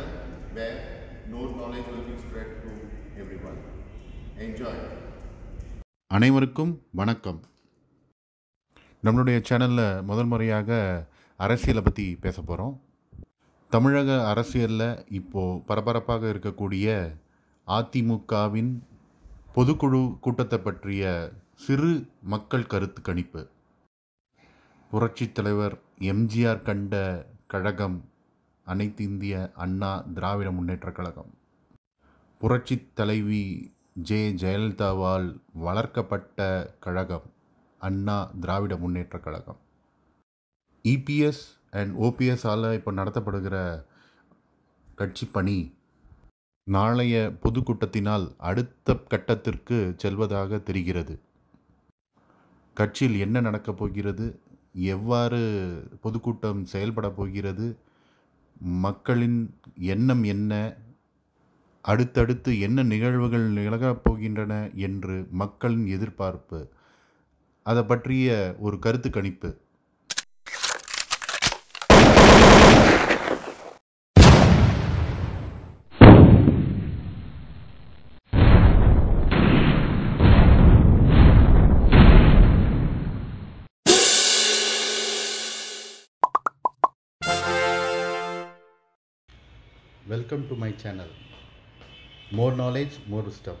where more knowledge will be spread to everyone. Enjoy. அனைவருக்கும் வணக்கம் நம்மளுடைய சேனலில் முதல் முறையாக அரசியலை பற்றி பேச போகிறோம் தமிழக அரசியலில் இப்போது பரபரப்பாக இருக்கக்கூடிய அதிமுகவின் பொதுக்குழு கூட்டத்தை பற்றிய சிறு மக்கள் கருத்து கணிப்பு புரட்சித் தலைவர் எம்ஜிஆர் கண்ட கழகம் அனைத்து இந்திய அண்ணா திராவிட முன்னேற்றக் கழகம் புரட்சித் தலைவி ஜே ஜெயலலிதாவால் வளர்க்கப்பட்ட கழகம் அண்ணா திராவிட முன்னேற்றக் கழகம் இபிஎஸ் அண்ட் ஓபிஎஸ்ஸால் இப்போ நடத்தப்படுகிற கட்சி பணி நாளைய பொதுக்கூட்டத்தினால் அடுத்த கட்டத்திற்கு செல்வதாக தெரிகிறது கட்சியில் என்ன நடக்கப் போகிறது எவ்வாறு பொதுக்கூட்டம் செயல்பட போகிறது மக்களின் எண்ணம் என்ன அடுத்தடுத்து என்ன நிகழ்வுகள் நிகழப் போகின்றன என்று மக்களின் எதிர்பார்ப்பு அதை பற்றிய ஒரு கருத்து கணிப்பு welcome to my channel more knowledge more stove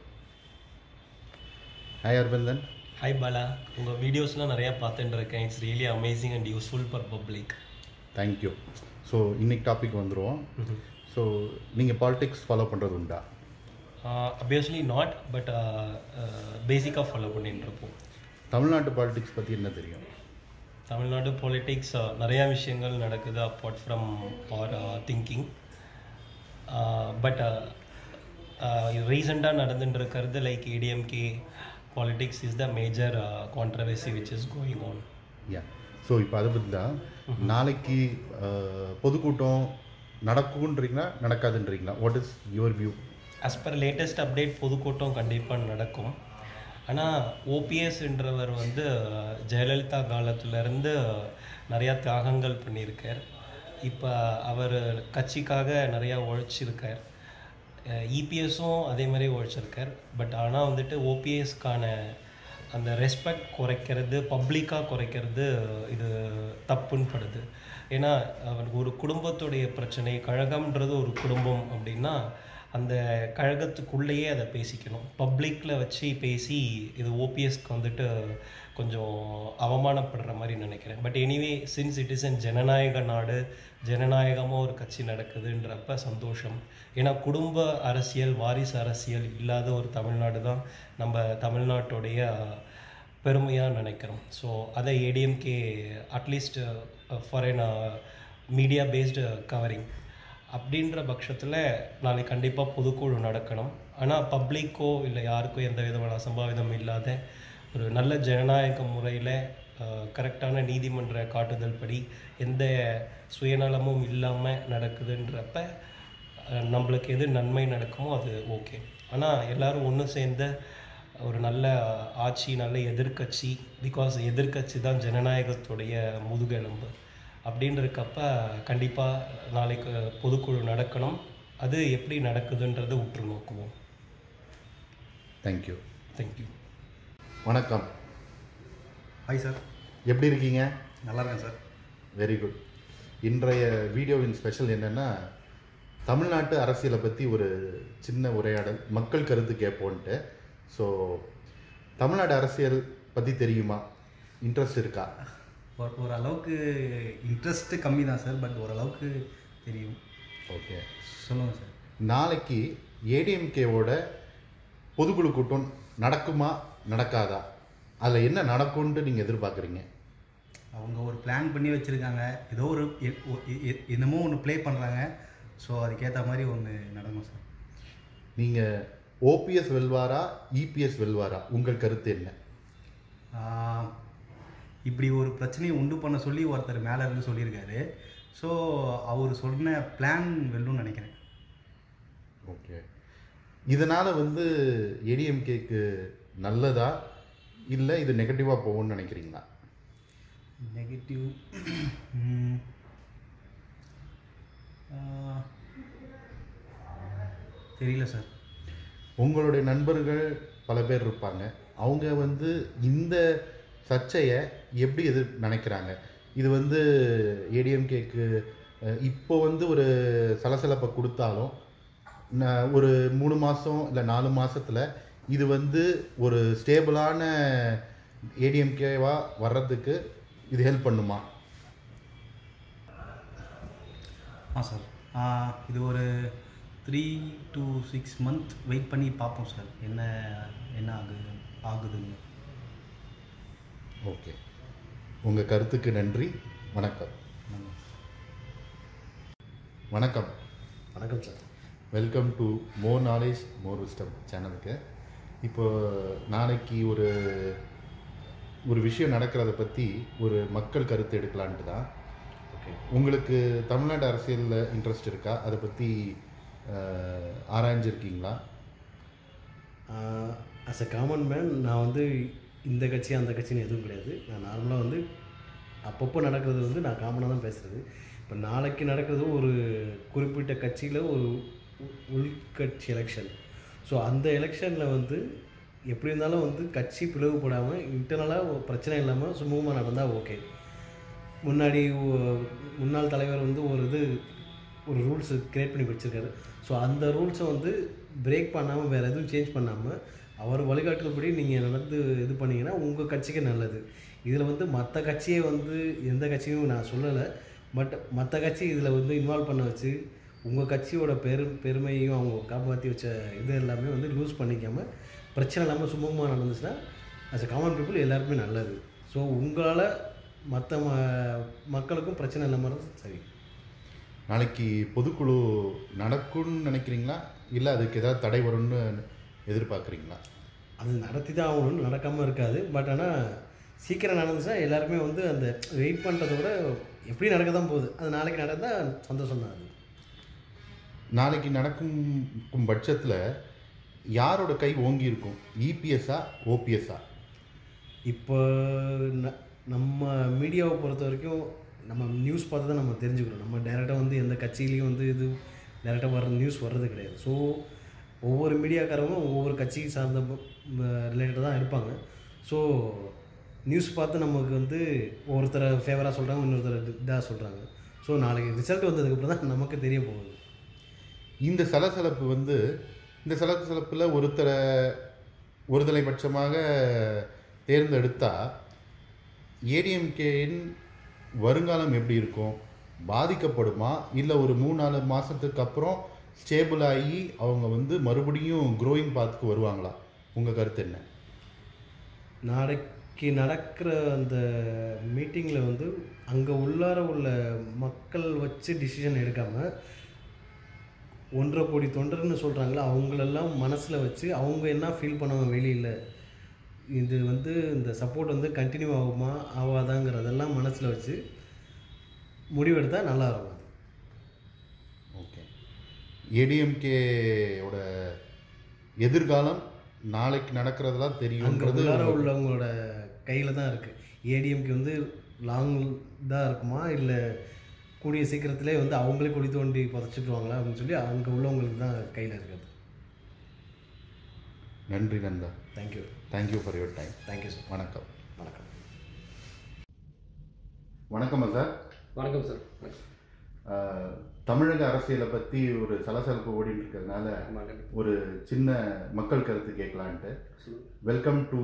hi Aravindan hi Bala உங்கள் வீடியோஸ்லாம் நிறையா பார்த்துட்டு இருக்கேன் it's really amazing and useful for public thank you so இன்னைக்கு டாபிக் வந்துடுவோம் ஸோ நீங்கள் பாலிடிக்ஸ் ஃபாலோ பண்ணுறது உண்டா அப்வியஸ்லி நாட் பட் பேசிக்காக ஃபாலோ பண்ணிட்டு இருப்போம் தமிழ்நாட்டு பாலிடிக்ஸ் பற்றி என்ன தெரியும் தமிழ்நாடு பாலிட்டிக்ஸ் நிறையா விஷயங்கள் நடக்குது apart from our thinking but ரீசெண்டாக நடந்துட்டு இருக்கிறது like ADMK politics is the major controversy which is going on yeah so இப்போ அதை பற்றி தான் நாளைக்கு அஹ், பொதுக்கூட்டம் நடக்குன்றீங்களா நடக்காதுன்றீங்களா what is your view as per latest update பொதுக்கூட்டம் கண்டிப்பாக நடக்கும் ஆனால் ஓபிஎஸ்ன்றவர் வந்து அஹ், ஜெயலலிதா காலத்துலேருந்து நிறையா தியாகங்கள் பண்ணியிருக்கார் இப்போ அவர் கட்சிக்காக நிறையா உழைச்சிருக்கார் இபிஎஸும் அதே மாதிரி உழைச்சிருக்கார் பட் ஆனால் வந்துட்டு ஓபிஎஸ்க்கான அந்த ரெஸ்பெக்ட் குறைக்கிறது பப்ளிக்காக குறைக்கிறது இது தப்புன்னு படுது ஏன்னா அவருக்கு ஒரு குடும்பத்துடைய பிரச்சனை கழகம்ன்றது ஒரு குடும்பம் அப்படின்னா அந்த கழகத்துக்குள்ளேயே அதை பேசிக்கணும் பப்ளிக்கில் வச்சு பேசி இது ஓபிஎஸ்க்கு வந்துட்டு கொஞ்சம் அவமானப்படுற மாதிரி நினைக்கிறேன் but anyway since it is an ஜனநாயக நாடு ஜனநாயகமாக ஒரு கட்சி நடக்குதுன்றப்ப சந்தோஷம் ஏன்னா குடும்ப அரசியல் வாரிசு அரசியல் இல்லாத ஒரு தமிழ்நாடு தான் நம்ம தமிழ்நாட்டுடைய பெருமையாக நினைக்கிறோம் ஸோ அதை ADMK at least for an media based covering அப்படின்ற பட்சத்தில் நாளைக்கு கண்டிப்பாக பொதுக்குழு நடக்கணும் ஆனால் பப்ளிக்கோ இல்லை யாருக்கோ எந்த விதமான அசம்பாவிதம் இல்லாத ஒரு நல்ல ஜனநாயக முறையில் கரெக்டான நீதிமன்ற காட்டுதல் படி எந்த சுயநலமும் இல்லாமல் நடக்குதுன்றப்ப அஹ், நம்மளுக்கு எது நன்மை நடக்குமோ அது ஓகே ஆனால் எல்லாரும் ஒன்று சேர்ந்த ஒரு நல்ல ஆட்சி நல்ல எதிர்க்கட்சி பிகாஸ் எதிர்க்கட்சி தான் ஜனநாயகத்துடைய முதுகெலும்பு அப்படின்னு இருக்கப்ப கண்டிப்பாக நாளைக்கு பொதுக்குழு நடக்கணும் அது எப்படி நடக்குதுன்றதை உற்று நோக்குவோம் தேங்க்யூ தேங்க்யூ வணக்கம் ஹாய் சார் எப்படி இருக்கீங்க நல்லா இருக்கேன் சார் வெரி குட் இன்றைய வீடியோவின் ஸ்பெஷல் என்னென்னா தமிழ்நாட்டு அரசியலை பற்றி ஒரு சின்ன உரையாடல் மக்கள் கருத்து கேட்போன்ட்டு ஸோ தமிழ்நாடு அரசியல் பற்றி தெரியுமா இன்ட்ரெஸ்ட் இருக்கா ஒரு ஓரளவுக்கு இன்ட்ரெஸ்ட்டு கம்மி தான் சார் பட் ஓரளவுக்கு தெரியும் ஓகே சொல்லுங்கள் சார் நாளைக்கு ஏடிஎம்கேவோட பொதுக்குழு கூட்டம் நடக்குமா நடக்காதா அதில் என்ன நடக்கும்ன்ட்டு நீங்கள் எதிர்பார்க்குறீங்க அவங்க ஒரு பிளான் பண்ணி வச்சுருக்காங்க ஏதோ ஒரு எ- ஒ- எ- எ- என்னமோ ஒன்று ப்ளே பண்ணுறாங்க ஸோ அதுக்கேற்ற மாதிரி ஒன்று நடக்கும் சார் நீங்கள் ஓபிஎஸ் வெல்வாரா இபிஎஸ் வெல்வாரா உங்கள் கருத்து என்ன ஆஹ், இப்படி ஒரு பிரச்சனையை உண்டு பண்ண சொல்லி ஒருத்தர் மேலே இருந்து சொல்லியிருக்காரு ஸோ அவர் சொன்ன பிளான் வெல்லும்னு நினைக்கிறேன் ஓகே இதனால் வந்து ஏடிஎம்கேக்கு நல்லதா இல்லை இது நெகட்டிவாக போகும்னு நினைக்கிறீங்களா நெகட்டிவ் தெரியல சார் உங்களுடைய நண்பர்கள் பல பேர் இருப்பாங்க அவங்க வந்து இந்த சர்ச்சையை எப்படி எதிர் நினைக்கிறாங்க இது வந்து ஏடிஎம்கேக்கு இப்போ வந்து ஒரு சலசலப்பை கொடுத்தாலும் ந- ஒரு மூணு மாதம் இல்லை நாலு மாசத்துல இது வந்து ஒரு ஸ்டேபிளான ஏடிஎம்கேவா வர்றதுக்கு இது ஹெல்ப் பண்ணுமா ஆ சார் ஆ, இது ஒரு three to six month wait பண்ணி பார்ப்போம் சார் என்ன என்ன ஆகுது ஆகுதுன்னு ஓகே உங்கள் கருத்துக்கு நன்றி வணக்கம் வணக்கம் வணக்கம் sir welcome to more knowledge more wisdom சேனலுக்கு இப்போ நாளைக்கு ஒரு ஒரு விஷயம் நடக்கிறத பற்றி ஒரு மக்கள் கருத்து எடுக்கலான்ட்டு தான் ஓகே உங்களுக்கு தமிழ்நாடு அரசியலில் இன்ட்ரெஸ்ட் இருக்கா அதை பற்றி ஆராய்ஞ்சிருக்கீங்களா அஸ் அ காமன் மேன் நான் வந்து இந்த கட்சி அந்த கட்சின்னு எதுவும் கிடையாது நான் நார்மலாக வந்து அப்பப்போ நடக்கிறது வந்து நான் காமனாக தான் பேசுகிறது இப்போ நாளைக்கு நடக்கிறது ஒரு குறிப்பிட்ட கட்சியில் ஒரு உ- உள்கட்சி எலெக்ஷன் ஸோ அந்த எலெக்ஷனில் வந்து எப்படி இருந்தாலும் வந்து கட்சி பிளவுபடாமல் இன்டர்னலாக பிரச்சனை இல்லாமல் சுமூகமாக நடந்தால் ஓகே முன்னாடி ஒ- முன்னாள் தலைவர் வந்து ஒரு இது ஒரு ரூல்ஸ் கிரியேட் பண்ணி வச்சிருக்காரு ஸோ அந்த ரூல்ஸை வந்து பிரேக் பண்ணாமல் வேறு எதுவும் சேஞ்ச் பண்ணாமல் அவர் வழிகாட்டுதல்படி நீங்கள் நடந்து இது பண்ணீங்கன்னா உங்கள் கட்சிக்கு நல்லது இதில் வந்து மற்ற கட்சியை வந்து எந்த கட்சியும் நான் சொல்லலை பட் மற்ற கட்சி இதில் வந்து இன்வால்வ் பண்ண வச்சு உங்கள் கட்சியோட பெரு பெருமையும் அவங்க காப்பாற்றி வச்ச இது எல்லாமே வந்து லூஸ் பண்ணிக்காமல் பிரச்சனை இல்லாமல் சுமூகமாக நடந்துச்சுன்னா as a காமன் பீப்புள் எல்லாருக்குமே நல்லது ஸோ உங்களால் மற்ற ம மக்களுக்கும் பிரச்சனை இல்லாமல் இருந்தா சரி நாளைக்கு பொதுக்குழு நடக்கும்னு நினைக்கிறீங்களா இல்லை அதுக்கு ஏதாவது தடை வரும்னு எதிர்பார்க்குறீங்களா அது நடத்தி தான் ஆகணும்னு நடக்காமல் இருக்காது பட் ஆனால் சீக்கிரம் நடந்துச்சுன்னா எல்லாருமே வந்து அந்த வெயிட் பண்ணுறத விட எப்படி நடக்க தான் போகுது அது நாளைக்கு நடந்தால் சந்தோஷம் தான் அது நாளைக்கு நடக்கும் பட்சத்தில் யாரோட கை ஓங்கி இருக்கும் இபிஎஸ்ஸா ஓபிஎஸ்ஸா இப்போ ந- நம்ம மீடியாவை பொறுத்த வரைக்கும் நம்ம நியூஸ் பார்த்து தான் நம்ம தெரிஞ்சுக்கிறோம் நம்ம டேரெக்டாக வந்து எந்த கட்சியிலையும் வந்து இது டேரெக்டாக வர்ற நியூஸ் வர்றது கிடையாது ஸோ ஒவ்வொரு மீடியாக்காரங்களும் ஒவ்வொரு கட்சி சார்ந்த ரிலேட்டடாக தான் இருப்பாங்க ஸோ நியூஸ் பார்த்து நமக்கு வந்து ஒருத்தரை ஃபேவராக சொல்கிறாங்க இன்னொருத்தர் இதாக சொல்கிறாங்க ஸோ நாளைக்கு ரிசல்ட் வந்ததுக்கப்புறம் தான் நமக்கு தெரிய போகுது இந்த சலசலப்பு வந்து இந்த சலசலப்பில் ஒருத்தரை ஒருதலை பட்சமாக தேர்ந்தெடுத்தா ஏடிஎம்கேயின் வருங்காலம் எப்படி இருக்கும் பாதிக்கப்படுமா இல்லை ஒரு மூணு நாலு மாதத்துக்கு அப்புறம் ஸ்டேபிள் ஆகி அவங்க வந்து மறுபடியும் க்ரோயிங் பாத்துக்கு வருவாங்களா உங்கள் கருத்து என்ன நாளைக்கு நடக்கிற அந்த மீட்டிங்கில் வந்து அங்கே உள்ளார உள்ள மக்கள் வச்சு டிசிஷன் எடுக்காமல் ஒன்றரை கோடி தொண்டர்னு சொல்கிறாங்களா அவங்களெல்லாம் மனசில் வச்சு அவங்க என்ன ஃபீல் பண்ணுவாங்க வெளியில் இது வந்து இந்த சப்போர்ட் வந்து கண்டினியூ ஆகுமா ஆகாதாங்கிறதெல்லாம் மனசில் வச்சு முடிவெடுத்தால் நல்லா இருக்கும் அது ஓகே ஏடிஎம்கேயோட எதிர்காலம் நாளைக்கு நடக்கிறதெல்லாம் அங்கே தெரியுன்றது உள்ளார உங்களுக்கு- உள்ளவங்களோட கையில் தான் இருக்குது ஏடிஎம்கே வந்து லாங் தான் இருக்குமா இல்லை கூடிய சீக்கிரத்திலே வந்து அவங்களே குழி தோண்டி புதைச்சிட்டுருவாங்களா அப்படின்னு சொல்லி அங்கே உள்ளவங்களுக்கு தான் கையில் இருக்குது நன்றி Nanda thank you thank you for your time thank you sir வணக்கம் வணக்கம் வணக்கம்மா சார் வணக்கம் சார் வணக்கம் ஆஹ், தமிழக அரசியலை பற்றி ஒரு சலசலப்பு ஓடிட்டு இருக்கிறதுனால ஆமாம் கண்டிப்பாக ஒரு சின்ன மக்கள் கருத்து கேட்கலான்ட்டு சொல்லுங்கள் welcome to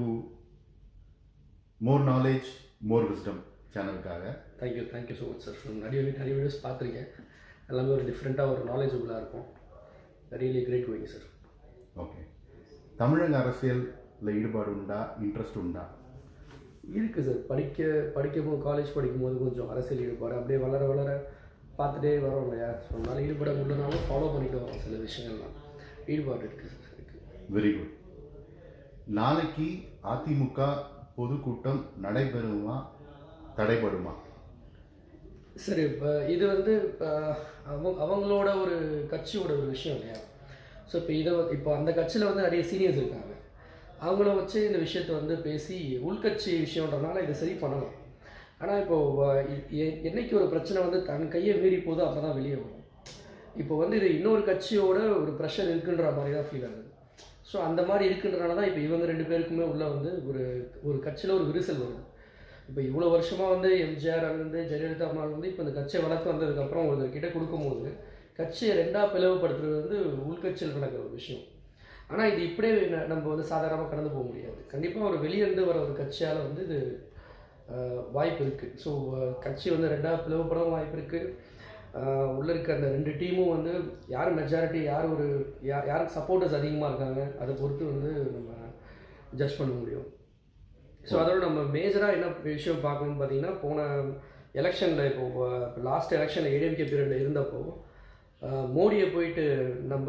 more knowledge more wisdom சேனலுக்காக thank you thank you so much sir நிறைய நிறைய வீடியோஸ் பார்த்துருக்கேன் எல்லாமே ஒரு டிஃப்ரெண்ட்டாக ஒரு நாலேஜபுளாக இருக்கும் really great going sir okay தமிழக அரசியலில் ஈடுபாடு உண்டா இன்ட்ரெஸ்ட் உண்டா இருக்குது சார் படிக்க படிக்கும் காலேஜ் படிக்கும்போது கொஞ்சம் அரசியல் ஈடுபாடு அப்படியே வளர வளர பார்த்துட்டே வரோம் இல்லையா ஸோ அதனால் ஈடுபட முடியலனாலும் ஃபாலோ பண்ணிட்டு வரோம் சில விஷயங்கள்லாம் ஈடுபாடு இருக்குது சார் இருக்குது வெரி குட் நாளைக்கு அதிமுக பொதுக்கூட்டம் நடைபெறுமா தடைபடுமா சரி இப்போ இது வந்து அஹ், அவங்க அவங்களோட ஒரு கட்சியோட ஒரு விஷயம் இல்லையா ஸோ இப்போ இதை வந்து- இப்போ அந்த கட்சியில் வந்து நிறைய சீனியர்ஸ் இருக்காங்க அவங்கள வச்சு இந்த விஷயத்தை வந்து பேசி உள்கட்சி விஷயன்றனால இதை சரி பண்ணலாம் ஆனால் இப்போ வ- எ- எ- என்னைக்கு ஒரு பிரச்சனை வந்து தன் கையை மீறி போதோ அப்போ தான் வெளியே வரும் இப்போ வந்து இது இன்னொரு கட்சியோட ஒரு ப்ரெஷர் இருக்குன்ற மாதிரி தான் ஃபீல் ஆகுது ஸோ அந்த மாதிரி இருக்குன்றனால தான் இப்போ இவங்க ரெண்டு பேருக்குமே உள்ள வந்து ஒரு ஒரு கட்சியில் ஒரு விரிசல் வருது இப்போ இவ்வளோ வருஷமாக வந்து எம்ஜிஆர் வந்து ஜெயலலிதா அம்மாள் வந்து இப்போ இந்த கட்சியை வளர்த்து வந்ததுக்கப்புறம் ஒருத்தர்கிட்ட கொடுக்கும்போது கட்சியை ரெண்டாக பிளவுபடுத்துறது வந்து உள்கட்சியில் நடக்கிற ஒரு விஷயம் ஆனால் இது இப்படியே ந- நம்ம வந்து சாதாரணமாக கடந்து போக முடியாது கண்டிப்பாக ஒரு வெளியிருந்து வர ஒரு கட்சியால் வந்து இது அஹ், வாய்ப்பு இருக்குது ஸோ கட்சி வந்து ரெண்டாக பிளவுபடவும் வாய்ப்பு இருக்குது உள்ளே இருக்க அந்த ரெண்டு டீமும் வந்து யார் மெஜாரிட்டி யார் ஒரு யார் யாருக்கு சப்போர்ட்டர்ஸ் அதிகமாக இருக்காங்க அதை பொறுத்து வந்து நம்ம ஜட்ஜ் பண்ண முடியும் ஸோ அதோட நம்ம மேஜராக என்ன விஷயம் பார்க்கணும்னு பார்த்தீங்கன்னா போன எலெக்ஷனில் இப்போ லாஸ்ட் எலெக்ஷனில் ஏடிஎம்கே பீரியடில் இருந்தப்போ அஹ், மோடியை போயிட்டு நம்ம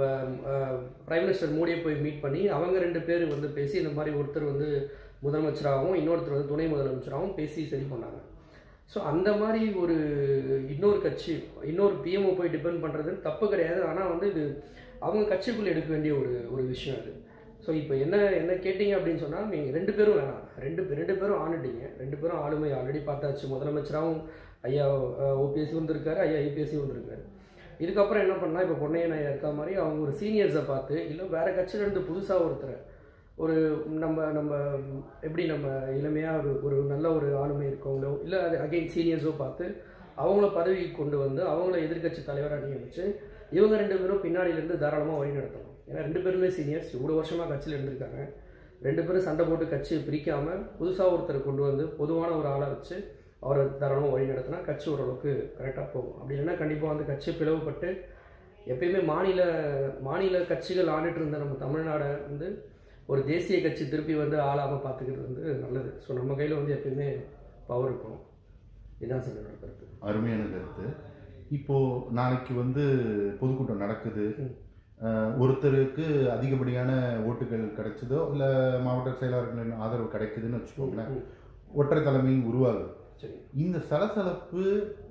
பிரைம் மினிஸ்டர் மோடியை போய் மீட் பண்ணி அவங்க ரெண்டு பேர் வந்து பேசி இந்த மாதிரி ஒருத்தர் வந்து முதலமைச்சராகவும் இன்னொருத்தர் வந்து துணை முதலமைச்சராகவும் பேசி சரி பண்ணாங்க ஸோ அந்த மாதிரி ஒரு இன்னொரு கட்சி இன்னொரு பிஎம்ஓ போய் டிபெண்ட் பண்ணுறது தப்பு கிடையாது ஆனால் வந்து இது அவங்க கட்சிக்குள்ளே எடுக்க வேண்டிய ஒரு ஒரு விஷயம் அது ஸோ இப்போ என்ன என்ன கேட்டிங்க அப்படின்னு சொன்னால் நீங்கள் ரெண்டு பேரும் வேணாம் ரெண்டு பே- ரெண்டு பேரும் ஆண்டுட்டீங்க ரெண்டு பேரும் ஆளுமை ஆல்ரெடி பார்த்தாச்சு முதலமைச்சராகவும் ஐயா ஓபிஎஸ்சி வந்திருக்காரு ஐயா ஐபிஎஸ்சி வந்திருக்காரு இதுக்கப்புறம் என்ன பண்ணால் இப்போ பொன்னையன் ஐயா இருக்க மாதிரி அவங்க ஒரு சீனியர்ஸை பார்த்து இல்லை வேறு கட்சியிலேருந்து புதுசாக ஒருத்தரை ஒரு நம்ம நம்ம எப்படி நம்ம இளமையாக ஒரு ஒரு நல்ல ஒரு ஆளுமை இருக்கவங்களோ இல்லை அது அகைன் சீனியர்ஸோ பார்த்து அவங்கள பதவிக்கு கொண்டு வந்து அவங்கள எதிர்க்கட்சி தலைவராக நியமிச்சு இவங்க ரெண்டு பேரும் பின்னாடியிலேருந்து தாராளமாக வழி நடத்தணும் ஏன்னா ரெண்டு பேருமே சீனியர்ஸ் இவ்வளோ வருஷமாக கட்சியில் இருந்திருக்காங்க ரெண்டு பேரும் சண்டை போட்டு கட்சியை பிரிக்காமல் புதுசாக ஒருத்தரை கொண்டு வந்து பொதுவான ஒரு ஆளை வச்சு அவரை தாராளமாக வழி நடத்தினா கட்சி ஓரளவுக்கு கரெக்டாக போகும் அப்படி இல்லைன்னா கண்டிப்பாக வந்து கட்சி பிளவுபட்டு எப்பயுமே மாநில மாநில கட்சிகள் ஆண்டுட்டு இருந்த நம்ம தமிழ்நாடை வந்து ஒரு தேசிய கட்சி திருப்பி வந்து ஆளாமல் பார்த்துக்கிறது வந்து நல்லது ஸோ நம்ம கையில் வந்து எப்பயுமே பவர் இருக்கும் இதுதான் சார் என்னோட கருத்து அருமையான கருத்து இப்போ நாளைக்கு வந்து பொதுக்கூட்டம் நடக்குது அஹ், ஒருத்தருக்கு அதிகப்படியான ஓட்டுகள் கிடைச்சதோ இல்லை மாவட்ட செயலாளர்களின் ஆதரவு கிடைக்குதுன்னு வச்சுக்கோங்களேன் ஒற்றை தலைமை உருவாகுது சரி இந்த சலசலப்பு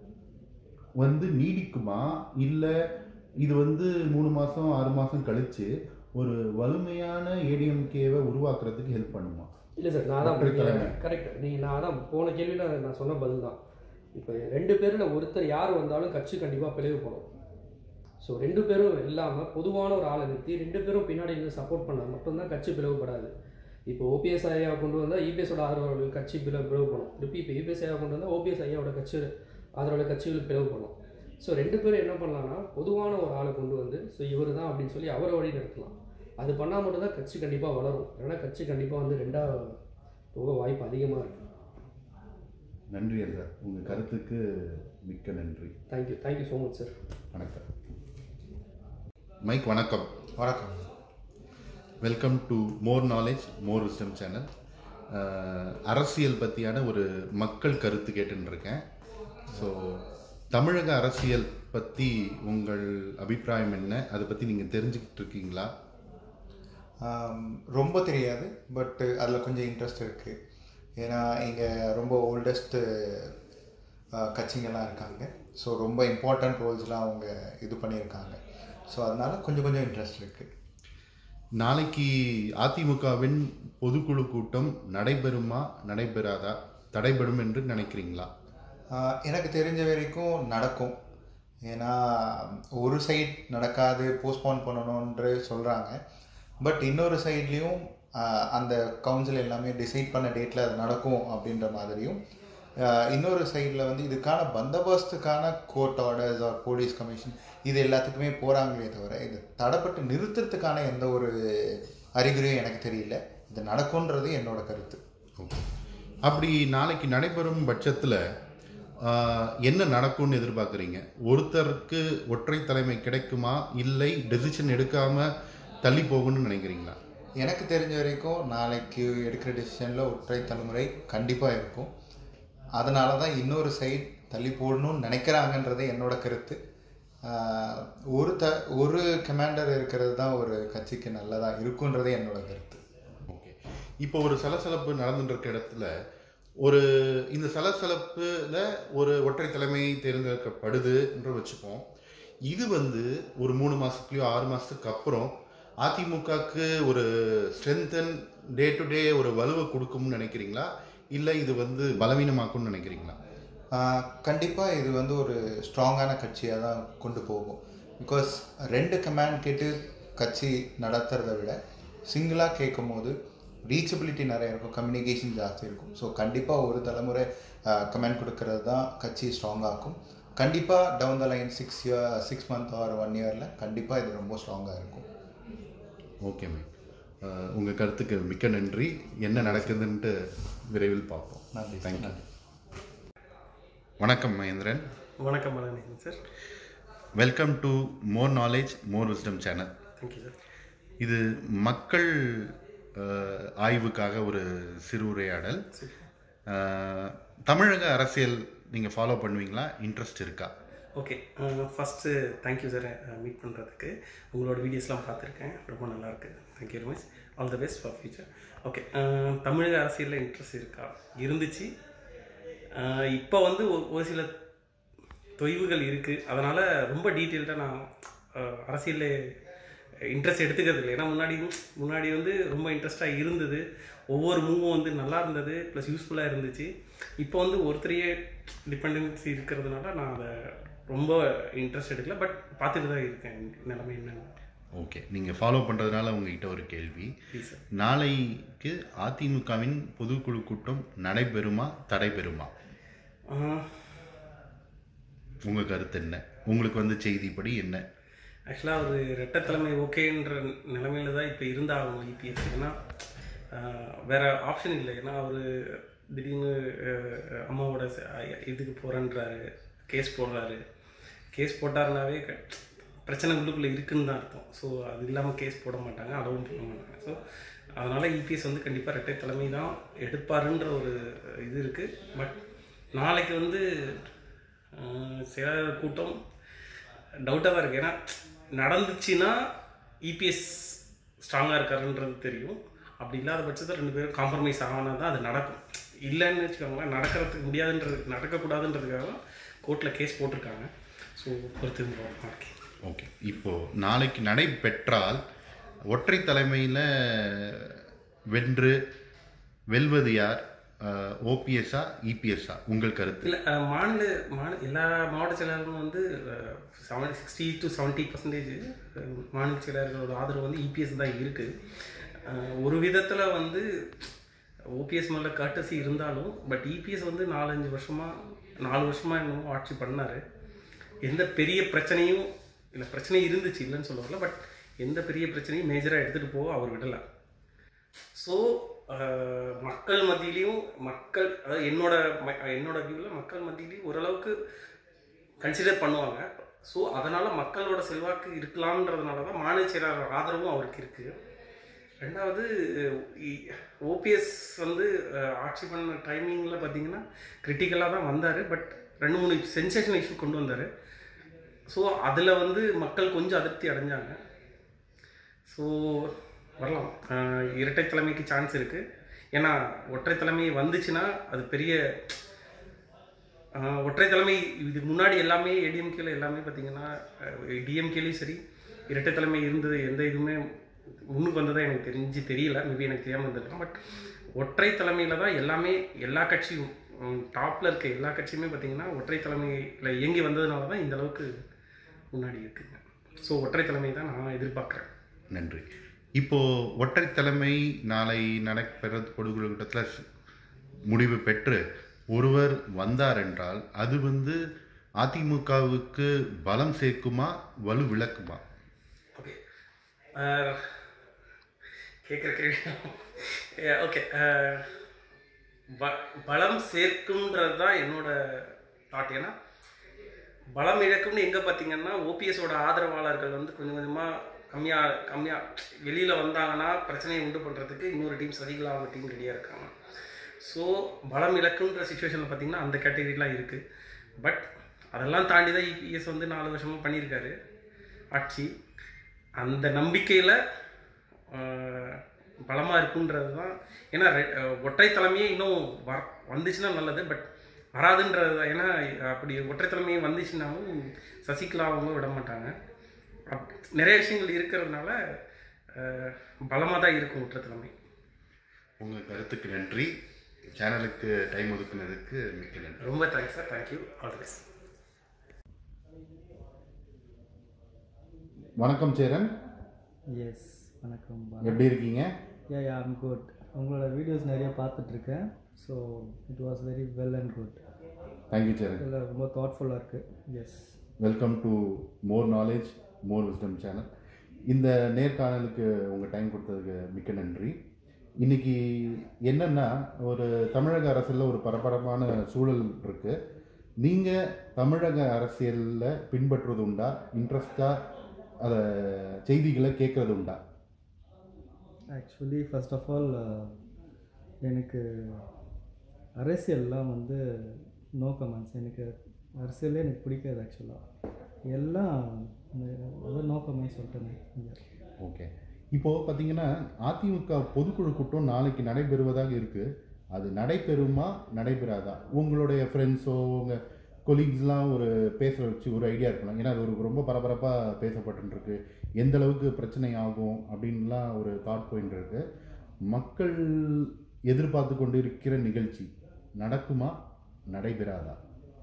வந்து நீடிக்குமா இல்லை இது வந்து மூணு மாதம் ஆறு மாதம் கழிச்சு ஒரு வலிமையான ஏடிஎம்கேவை உருவாக்குறதுக்கு ஹெல்ப் பண்ணுமா இல்லை சார் நான் தான் ஒற்றை தலைமை. கரெக்ட் நீங்கள் நான் தான் போன கேள்வியில் நான் சொன்ன பதில் தான் இப்போ ரெண்டு பேரில் ஒருத்தர் யார் வந்தாலும் கட்சி கண்டிப்பாக பிளவுபடும் ஸோ ரெண்டு பேரும் இல்லாமல் பொதுவான ஒரு ஆளை நிறுத்தி ரெண்டு பேரும் பின்னாடி இருந்து சப்போர்ட் பண்ணால் மட்டும்தான் கட்சி பிளவுபடாது இப்போ ஓபிஎஸ் ஐயா கொண்டு வந்தால் இபிஎஸோட ஆதரவாளர்கள் கட்சி பிள பிளவுபடும் திருப்பி இப்போ இபிஎஸ் ஐயா கொண்டு வந்தால் ஓபிஎஸ் ஐயாவோட கட்சி ஆதரவாளர் கட்சிகள் பிளவுபடும் ஸோ ரெண்டு பேரும் என்ன பண்ணலாம்னா பொதுவான ஒரு ஆளை கொண்டு வந்து ஸோ இவர் தான் அப்படின்னு சொல்லி அவரை வழி நடத்தலாம் அது பண்ணால் மட்டும்தான் கட்சி கண்டிப்பாக வளரும் ஏன்னா கட்சி கண்டிப்பாக வந்து ரெண்டா போக வாய்ப்பு அதிகமாக இருக்குது நன்றி சார் உங்கள் கருத்துக்கு மிக்க நன்றி thank you thank you so much sir வணக்கம் மைக் வணக்கம் வணக்கம் welcome to more knowledge more wisdom channel அரசியல் பற்றியான ஒரு மக்கள் கருத்து கேட்டுன்னு இருக்கேன் ஸோ தமிழக அரசியல் பற்றி உங்கள் அபிப்பிராயம் என்ன அதை பற்றி நீங்கள் தெரிஞ்சுக்கிட்டு இருக்கீங்களா ஆம், ரொம்ப தெரியாது பட் அதில் கொஞ்சம் இன்ட்ரெஸ்ட் இருக்குது ஏன்னா இங்கே ரொம்ப ஓல்டஸ்ட்டு கட்சிங்கெல்லாம் இருக்காங்க ஸோ ரொம்ப இம்பார்ட்டண்ட் ரோல்ஸ்லாம் அவங்க இது பண்ணியிருக்காங்க ஸோ அதனால் கொஞ்சம் கொஞ்சம் இன்ட்ரெஸ்ட் இருக்குது நாளைக்கு அதிமுகவின் பொதுக்குழு கூட்டம் நடைபெறுமா நடைபெறாதா தடைபடும் என்று நினைக்கிறீங்களா ஆஹ் எனக்கு தெரிஞ்ச வரைக்கும் நடக்கும் ஏன்னா ஒரு சைட் நடக்காது போஸ்ட்போன் பண்ணணுன்ற சொல்கிறாங்க பட் இன்னொரு சைட்லேயும் அந்த கவுன்சில் எல்லாமே டிசைட் பண்ண டேட்டில் அது நடக்கும் அப்படின்ற மாதிரியும் ஆஹ் இன்னொரு சைடில் வந்து இதுக்கான பந்தோபஸ்துக்கான court orders or police commission இது எல்லாத்துக்குமே போகிறாங்களே தவிர இது தடைப்பட்டு நிறுத்துறதுக்கான எந்த ஒரு அறிகுறியும் எனக்கு தெரியல இது நடக்கும்ன்றது என்னோட கருத்து ஓகே அப்படி நாளைக்கு நடைபெறும் பட்சத்தில் என்ன நடக்கும்னு எதிர்பார்க்குறீங்க ஒருத்தருக்கு ஒற்றை தலைமை கிடைக்குமா இல்லை டெசிஷன் எடுக்காமல் தள்ளி போகும்னு நினைக்கிறீங்களா எனக்கு தெரிஞ்ச வரைக்கும் நாளைக்கு எடுக்கிற டெசிஷனில் ஒற்றை தலைமுறை கண்டிப்பாக இருக்கும் அதனால தான் இன்னொரு சைட் தள்ளி போடணும்னு நினைக்கிறாங்கன்றது என்னோட கருத்து ஆஹ் ஒரு த ஒரு கமாண்டர் இருக்கிறது தான் ஒரு கட்சிக்கு நல்லதாக இருக்குன்றது என்னோட கருத்து ஓகே இப்போ ஒரு சலசலப்பு நடந்துட்டு இருக்க இடத்துல ஒரு இந்த சலசலப்புல ஒரு ஒற்றை தலைமை தேர்ந்தெடுக்கப்படுது என்று வச்சுப்போம் இது வந்து ஒரு மூணு மாசத்துலயோ ஆறு மாசத்துக்கு அப்புறம் அதிமுகக்கு ஒரு ஸ்ட்ரென்தன் டே டு டே ஒரு வலுவை கொடுக்கும்னு நினைக்கிறீங்களா இல்லை இது வந்து பலவீனமாக்கும்னு நினைக்கிறீங்களா கண்டிப்பாக இது வந்து ஒரு ஸ்ட்ராங்கான கட்சியாக தான் கொண்டு போகும் பிகாஸ் ரெண்டு கமாண்ட் கேட்டு கட்சி நடத்துறதை விட சிங்கிளாக கேட்கும் போது ரீச்சபிலிட்டி நிறைய இருக்கும் கம்யூனிகேஷன் ஜாஸ்தி இருக்கும் ஸோ கண்டிப்பாக ஒரு தலைமுறை கமெண்ட் கொடுக்கறது தான் கட்சி ஸ்ட்ராங்காகும் கண்டிப்பாக down the line six year six month or one இயரில் கண்டிப்பாக இது ரொம்ப ஸ்ட்ராங்காக இருக்கும் ஓகே மேம் உங்கள் கருத்துக்கு மிக்க நன்றி என்ன நடக்குதுன்ட்டு விரைவில் பார்ப்போம் நன்றி தேங்க்யூ நன்றி வணக்கம் மகேந்திரன் வணக்கம் Malanesan sir welcome to more knowledge more wisdom channel thank you sir இது மக்கள் அஹ், ஆய்வுக்காக ஒரு சிறு உரையாடல் அஹ், தமிழக அரசியல் நீங்கள் ஃபாலோ பண்ணுவீங்களா இன்ட்ரெஸ்ட் இருக்கா okay first thank you sir meet பண்ணுறதுக்கு உங்களோட வீடியோஸ்லாம் பார்த்துருக்கேன் ரொம்ப நல்லாயிருக்கு thank you very much all the best for future okay தமிழக அரசியலில் இன்ட்ரெஸ்ட் இருக்கா இருந்துச்சு அஹ், இப்போ வந்து ஒரு ஒரு சில தொய்வுகள் இருக்குது அதனால் ரொம்ப டீட்டெயில்டாக நான் அஹ், அரசியலில் இன்ட்ரெஸ்ட் எடுத்துக்கிறது இல்லை ஏன்னா முன்னாடி முன்னாடி வந்து ரொம்ப இன்ட்ரெஸ்டாக இருந்தது ஒவ்வொரு மூவும் வந்து நல்லா இருந்தது ப்ளஸ் யூஸ்ஃபுல்லாக இருந்துச்சு இப்போ வந்து ஒருத்தரையே டிபெண்டன்சி இருக்கிறதுனால நான் அதை ரொம்ப இன்ட்ரெஸ்ட் எடுக்கல பட் பார்த்துட்டு தான் இருக்கேன் நிலைமை என்னன்னு ஓகே நீங்கள் ஃபாலோ பண்ணுறதுனால உங்ககிட்ட ஒரு கேள்வி ப்ளீஸ் சார் நாளைக்கு அதிமுகவின் பொதுக்குழு கூட்டம் நடைபெறுமா தடைபெறுமா உங்கள் கருத்து என்ன உங்களுக்கு வந்து செய்திப்படி என்ன ஆக்சுவலாக ஒரு ரெட்டத்தலைமை ஓகேன்ற நிலைமையில தான் இப்போ இருந்தாகணும் இபிஎஸ் ஏன்னா ஆஹ், வேற ஆப்ஷன் இல்லை ஏன்னா அவர் திடீர்னு ஆஹ், அம்மாவோட ச- இதுக்கு போகிறேன்றாரு கேஸ் போடுறாரு கேஸ் போட்டாருனாவே க- பிரச்சனை உள்ளுக்குள்ளே இருக்குன்னு தான் அர்த்தம் ஸோ அது இல்லாமல் கேஸ் போட மாட்டாங்க அளவும் பண்ண மாட்டாங்க ஸோ அதனால் இபிஎஸ் வந்து கண்டிப்பாக ரெட்டை தலைமை தான் எடுப்பாருன்ற ஒரு இது இருக்குது பட் நாளைக்கு வந்து ஆஹ், செயலாளர் கூட்டம் டவுட்டாக தான் இருக்குது ஏன்னா நடந்துச்சுன்னா இபிஎஸ் ஸ்ட்ராங்காக இருக்காருன்றது தெரியும் அப்படி இல்லாத பட்சத்தில் ரெண்டு பேரும் காம்ப்ரமைஸ் ஆனால் தான் அது நடக்கும் இல்லைன்னு வச்சுக்கோங்களேன் நடக்கிறதுக்கு முடியாதுன்றது நடக்கக்கூடாதுன்றதுக்காக தான் கோர்ட்டில் கேஸ் போட்டிருக்காங்க ஸோ பொறுத்து நாளைக்கு ஓகே இப்போது நாளைக்கு நடைபெற்றால் ஒற்றை தலைமையில் வென்று வெல்வது யார் ஓபிஎஸ்ஸா இபிஎஸ்ஸா உங்கள் கருத்து இல்லை மாநில மாநில எல்லா மாவட்ட செயலாளர்களும் வந்து seven sixty to seventy percentage மாநில செயலாளர்களோட ஆதரவு வந்து இபிஎஸ் தான் இருக்குது ஒரு விதத்தில் வந்து ஓபிஎஸ் மேலே கர்டசி இருந்தாலும் பட் இபிஎஸ் வந்து நாலஞ்சு வருஷமாக நாலு வருஷமாக என்னமோ ஆட்சி பண்ணார் எந்த பெரிய பிரச்சனையும் இல்லை பிரச்சனை இருந்துச்சு இல்லைன்னு சொல்ல வரல பட் எந்த பெரிய பிரச்சனையும் மேஜராக எடுத்துகிட்டு போக அவர் விடலை ஸோ மக்கள் மத்தியிலையும் மக்கள் அதாவது என்னோட ம- என்னோட வியூவில் மக்கள் மத்தியிலையும் ஓரளவுக்கு கன்சிடர் பண்ணுவாங்க ஸோ அதனால் மக்களோட செல்வாக்கு இருக்கலாம்ன்றதுனால தான் மாநில செயலாளர் ஆதரவும் அவருக்கு இருக்குது ரெண்டாவது ஓபிஎஸ் வந்து அஹ், ஆட்சி பண்ண டைமிங்கில் பார்த்தீங்கன்னா கிரிட்டிக்கலாக தான் வந்தார் பட் ரெண்டு மூணு சென்சேஷன் இஷ்யூ கொண்டு வந்தார் ஸோ அதில் வந்து மக்கள் கொஞ்சம் அதிருப்தி அடைஞ்சாங்க ஸோ வரலாம் ஆஹ் இரட்டை தலைமைக்கு சான்ஸ் இருக்குது ஏன்னா ஒற்றை தலைமை வந்துச்சுன்னா அது பெரிய ஆஹ் ஒற்றை தலைமை இதுக்கு முன்னாடி எல்லாமே ஏடிஎம்கேல எல்லாமே பார்த்தீங்கன்னா டிஎம்கேலையும் சரி இரட்டை தலைமை இருந்தது எந்த இதுவுமே முன்னுக்கு வந்ததாக எனக்கு தெரிஞ்சு தெரியல மேபி எனக்கு தெரியாமல் இருந்திருக்கலாம் பட் ஒற்றை தலைமையில் தான் எல்லாமே எல்லா கட்சியும் டாப்பில் இருக்க எல்லா கட்சியுமே பார்த்தீங்கன்னா ஒற்றை தலைமையில் இயங்கி வந்ததுனால தான் இந்த அளவுக்கு முன்னாடி இருக்குங்க ஸோ ஒற்றை தலைமை தான் நான் எதிர்பார்க்குறேன் நன்றி இப்போ ஒற்றை தலைமை நாளை நடைபெற பொதுக்குழு கூட்டத்தில் முடிவு பெற்று ஒருவர் வந்தார் என்றால் அது வந்து அதிமுகவுக்கு பலம் சேர்க்குமா வலு விளக்குமா ஓகே கேட்குற கேள்வி ஓகே பலம் சேர்க்கும்ன்றது தான் என்னோட தாட் ஏன்னா பலம் இழக்கும்னு எங்கே பார்த்தீங்கன்னா ஓபிஎஸோட ஆதரவாளர்கள் வந்து கொஞ்சம் கொஞ்சமாக கம்மியாக கம்மியாக வெளியில் வந்தாங்கன்னா பிரச்சனையை உண்டு பண்ணுறதுக்கு இன்னொரு டீம் சதிகளாக அவங்க டீம் ரெடியாக இருக்காங்க ஸோ பலம் இழக்குன்ற சுச்சுவேஷனில் பார்த்தீங்கன்னா அந்த கேட்டகரிலாம் இருக்குது பட் அதெல்லாம் தாண்டி தான் இபிஎஸ் வந்து நாலு வருஷமாக பண்ணியிருக்காரு ஆட்சி அந்த நம்பிக்கையில் பலமாக இருக்குன்றது தான் ஏன்னா ரெ- அஹ் ஒற்றை தலைமையே இன்னும் வர வந்துச்சுன்னா நல்லது பட் வராதுன்றது தான். ஏன்னா அப்படி ஒற்றை தலைமையே வந்துச்சுன்னாலும் சசிகலா அவங்க விட மாட்டாங்க அப் நிறைய விஷயங்கள் இருக்கிறதுனால பலமாக தான் இருக்கும் ஒற்றை தலைமை உங்கள் கருத்துக்கு நன்றி சேனலுக்கு டைம் ஒதுக்குனதுக்கு மிக்க நன்றி ரொம்ப thanks sir thank you all the best வணக்கம் சேரன் எஸ் வணக்கம் எப்படி இருக்கீங்க யா யா ஐம் குட் உங்களோட வீடியோஸ் நிறைய பார்த்துட்ருக்கேன் so it was very well and good thank you Cheran இதில் ரொம்ப தாட்ஃபுல்லாக இருக்குது yes welcome to more knowledge more wisdom channel இந்த நேர்காணலுக்கு உங்கள் டைம் கொடுத்ததுக்கு மிக்க நன்றி இன்னைக்கு என்னென்னா ஒரு தமிழக அரசியலில் ஒரு பரபரப்பான சூழல் இருக்குது நீங்கள் தமிழக அரசியலில் பின்பற்றுவது உண்டா இன்ட்ரெஸ்டாக அதை செய்திகளை கேட்குறது உண்டா ஆக்சுவலி ஃபர்ஸ்ட் ஆஃப் ஆல் எனக்கு அரசியல்லாம் வந்து நோ கமெண்ட்ஸ் எனக்கு அரசியலே எனக்கு பிடிக்காது ஆக்சுவலாக எல்லாம் அதான் நோ கமெண்ட்ஸ் சொல்லிட்டேன் ஓகே இப்போது பார்த்தீங்கன்னா அதிமுக பொதுக்குழு கூட்டம் நாளைக்கு நடைபெறுவதாக இருக்குது அது நடைபெறுமா நடைபெறாதா உங்களுடைய ஃப்ரெண்ட்ஸோ உங்கள் கொலீக்ஸ்லாம் ஒரு பேச வச்சு ஒரு ஐடியா இருக்கலாம் ஏன்னா அது ஒரு ரொம்ப பரபரப்பாக பேசப்பட்டுருக்கு எந்த அளவுக்கு பிரச்சனை ஆகும் அப்படின்லாம் ஒரு தாட் பாயிண்ட் இருக்கு மக்கள் எதிர்பார்த்து கொண்டு இருக்கிற நிகழ்ச்சி நடக்குமா நடைபெறாதா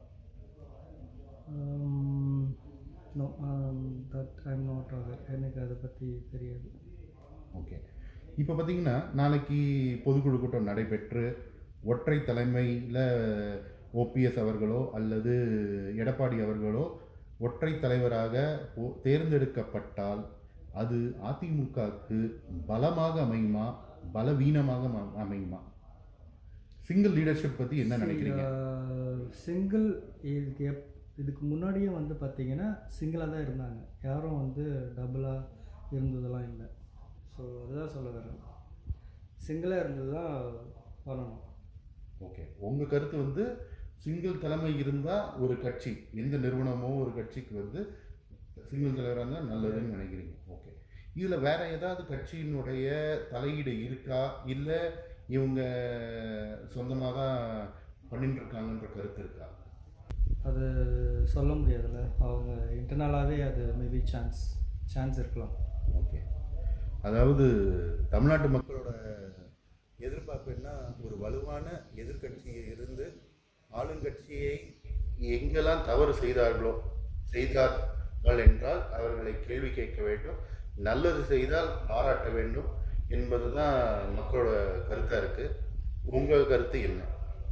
no that I'm not aware எனக்கு அதை பற்றி தெரியாது ஓகே இப்போ பார்த்தீங்கன்னா நாளைக்கு பொதுக்குழு கூட்டம் நடைபெற்று ஒற்றை தலைமையில் ஓபிஎஸ் அவர்களோ அல்லது எடப்பாடி அவர்களோ ஒற்றை தலைவராக போ- தேர்ந்தெடுக்கப்பட்டால் அது அதிமுகவுக்கு பலமாக அமையுமா பலவீனமாக ம- அமையுமா சிங்கிள் லீடர்ஷிப் பற்றி என்ன நினைக்கிறீங்க சிங்கிள் இதுக்கு எப் இதுக்கு முன்னாடியே வந்து பார்த்தீங்கன்னா சிங்கிளாக தான் இருந்தாங்க யாரும் வந்து டபுளாக இருந்ததெல்லாம் இல்லை ஸோ அதுதான் சொல்ல வரேன் சிங்கிளாக இருந்தது தான் பண்ணணும் ஓகே உங்கள் கருத்து வந்து சிங்கிள் தலைமை இருந்தால் ஒரு கட்சி எந்த நிறுவனமோ ஒரு கட்சிக்கு வந்து சிங்கிள் தலைவராக இருந்தால் நல்லதுன்னு நினைக்கிறீங்க ஓகே இதில் வேற ஏதாவது கட்சியினுடைய தலையீடு இருக்கா இல்லை இவங்க சொந்தமாக தான் பண்ணிட்டு இருக்காங்கன்ற கருத்து இருக்கா அது சொல்ல முடியாதுல்ல அவங்க இன்டர்னலாகவே அது மேபி சான்ஸ் சான்ஸ் இருக்கலாம் ஓகே அதாவது தமிழ்நாட்டு மக்களோட எதிர்பார்ப்பு என்ன ஒரு வலுவான எதிர்க்கட்சியை இருந்து ஆளுங்கட்சியை எங்கெல்லாம் தவறு செய்தார்களோ செய்தார்கள் என்றால் அவர்களை கேள்வி கேட்க வேண்டும் நல்லது செய்தால் பாராட்ட வேண்டும் என்பதுதான் மக்களோட கருத்தாக இருக்கு உங்கள் கருத்து என்ன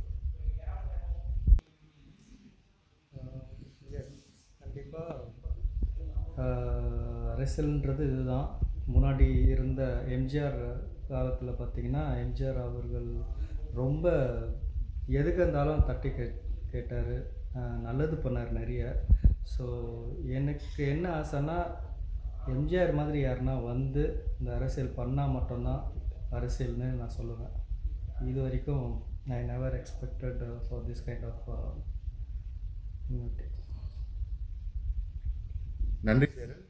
கண்டிப்பாக அரசியல்ன்றது இதுதான் முன்னாடி இருந்த எம்ஜிஆர் காலத்தில் பார்த்தீங்கன்னா எம்ஜிஆர் அவர்கள் ரொம்ப எதுக்கு இருந்தாலும் தட்டி கே கேட்டார் நல்லது பண்ணார் நிறைய ஸோ எனக்கு என்ன ஆசைன்னா எம்ஜிஆர் மாதிரி யாருன்னா வந்து இந்த அரசியல் பண்ணால் மட்டும்தான் அரசியல்னு நான் சொல்லுவேன் இது வரைக்கும் I never expected for this kind of நன்றி சேரன்